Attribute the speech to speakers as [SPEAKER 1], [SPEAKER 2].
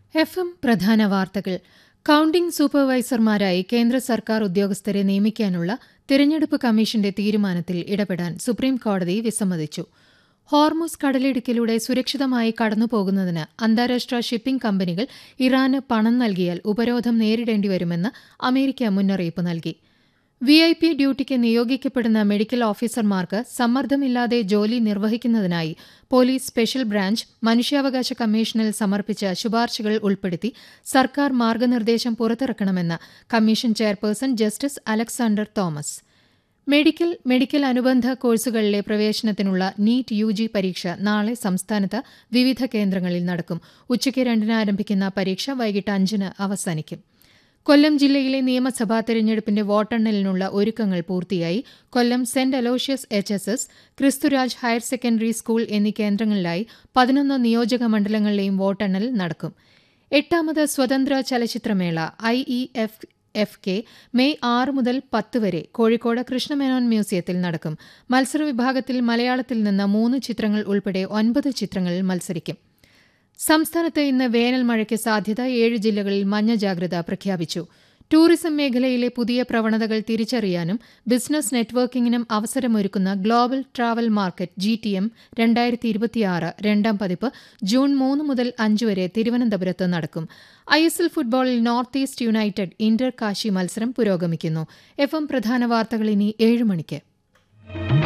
[SPEAKER 1] F M പ്രധാന വാർത്തകൾ counting സൂപ്പർവൈസർമാരായി കേന്ദ്ര സർക്കാർ ഉദ്യോഗസ്ഥരെ നിയമിക്കാനുള്ള തിരഞ്ഞെടുപ്പ് കമ്മീഷന്റെ തീരുമാനത്തിൽ ഇടപെടാൻ സുപ്രീം കോടതി വിസമ്മതിച്ചു ഹോർമുസ് കടലിടുക്കിലൂടെ സുരക്ഷിതമായി കടന്നുപോകുന്നതിന് അന്താരാഷ്ട്ര ഷിപ്പിംഗ് കമ്പനികൾ ഇറാന് പണം നൽകിയാൽ ഉപരോധം നേരിടേണ്ടിവരുമെന്ന് അമേരിക്ക മുന്നറിയിപ്പ് നൽകി വി ഐ പി ഡ്യൂട്ടിക്ക് നിയോഗിക്കപ്പെടുന്ന മെഡിക്കൽ ഓഫീസർമാർക്ക് സമ്മർദ്ദമില്ലാതെ ജോലി നിർവഹിക്കുന്നതിനായി പോലീസ് സ്പെഷ്യൽ ബ്രാഞ്ച് മനുഷ്യാവകാശ കമ്മീഷനിൽ സമർപ്പിച്ച ശുപാർശകൾ ഉൾപ്പെടുത്തി സർക്കാർ മാർഗനിർദ്ദേശം പുറത്തിറക്കണമെന്ന് commission chairperson justice Alexander Thomas medical medical അനുബന്ധ കോഴ്സുകളിലെ പ്രവേശനത്തിനുള്ള നീറ്റ് യു ജി പരീക്ഷ നാളെ സംസ്ഥാനത്ത് വിവിധ കേന്ദ്രങ്ങളിൽ നടക്കും ഉച്ചയ്ക്ക് രണ്ടിന് ആരംഭിക്കുന്ന പരീക്ഷ വൈകിട്ട് അഞ്ചിന് അവസാനിക്കും കൊല്ലം ജില്ലയിലെ നിയമസഭാ തെരഞ്ഞെടുപ്പിന്റെ വോട്ടെണ്ണലിനുള്ള ഒരുക്കങ്ങൾ പൂർത്തിയായി കൊല്ലം സെന്റ് Aloysius H S S Christuraj higher secondary school എന്നീ കേന്ദ്രങ്ങളിലായി പതിനൊന്ന് നിയോജക മണ്ഡലങ്ങളിലെയും വോട്ടെണ്ണൽ നടക്കും എട്ടാമത് സ്വതന്ത്ര ചലച്ചിത്രമേള I E F F K May ആറ് മുതൽ പത്ത് വരെ കോഴിക്കോട് കൃഷ്ണമേനോൻ മ്യൂസിയത്തിൽ നടക്കും മത്സര വിഭാഗത്തിൽ മലയാളത്തിൽ നിന്ന് മൂന്ന് ചിത്രങ്ങൾ ഉൾപ്പെടെ ഒൻപത് ചിത്രങ്ങളിൽ മത്സരിക്കും സംസ്ഥാനത്ത് ഇന്ന് വേനൽ മഴയ്ക്ക് സാധ്യത ഏഴ് ജില്ലകളിൽ മഞ്ഞ ജാഗ്രത പ്രഖ്യാപിച്ചു ടൂറിസം മേഖലയിലെ പുതിയ പ്രവണതകൾ തിരിച്ചറിയാനും ബിസിനസ് നെറ്റ്വർക്കിംഗിനും അവസരമൊരുക്കുന്ന global travel market G T M രണ്ടായിരത്തി ഇരുപത്തിയാറ് രണ്ടാം പതിപ്പ് ജൂൺ മൂന്ന് മുതൽ അഞ്ച് വരെ തിരുവനന്തപുരത്ത് നടക്കും ഐ എസ് എൽ ഫുട്ബോളിൽ North East United Inter Kashi മത്സരം പുരോഗമിക്കുന്നു എഫ് എം പ്രധാന വാർത്തകൾ ഇനി ഏഴ് മണിക്ക്